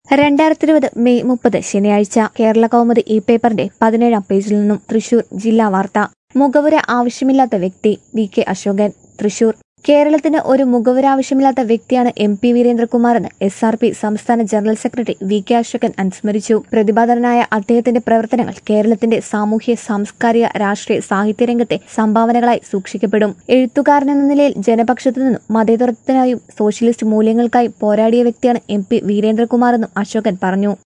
രണ്ടായിരത്തി ഇരുപത് മെയ് മുപ്പത് ശനിയാഴ്ച കേരള കൗമുദി ഈ പേപ്പറിന്റെ പതിനേഴാം പേജിൽ നിന്നും തൃശൂർ ജില്ലാ വാർത്ത മുഖവുര ആവശ്യമില്ലാത്ത വ്യക്തി വി കെ അശോകൻ തൃശൂർ കേരളത്തിന് ഒരു മുഖവുര ആവശ്യമില്ലാത്ത വ്യക്തിയാണ് എം പി വീരേന്ദ്രകുമാറെന്ന് എസ് ആർ പി സംസ്ഥാന general secretary V K Ashokan അനുസ്മരിച്ചു പ്രതിഭാധരനായ അദ്ദേഹത്തിന്റെ പ്രവർത്തനങ്ങൾ കേരളത്തിന്റെ സാമൂഹ്യ സാംസ്കാരിക രാഷ്ട്രീയ സാഹിത്യ രംഗത്തെ സംഭാവനകളായി സൂക്ഷിക്കപ്പെടും എഴുത്തുകാരനെന്ന നിലയിൽ ജനപക്ഷത്തു നിന്നും മതേതരത്തിനായും സോഷ്യലിസ്റ്റ് മൂല്യങ്ങൾക്കായും പോരാടിയ വ്യക്തിയാണ് എം പി വീരേന്ദ്രകുമാറെന്നും അശോകൻ പറഞ്ഞു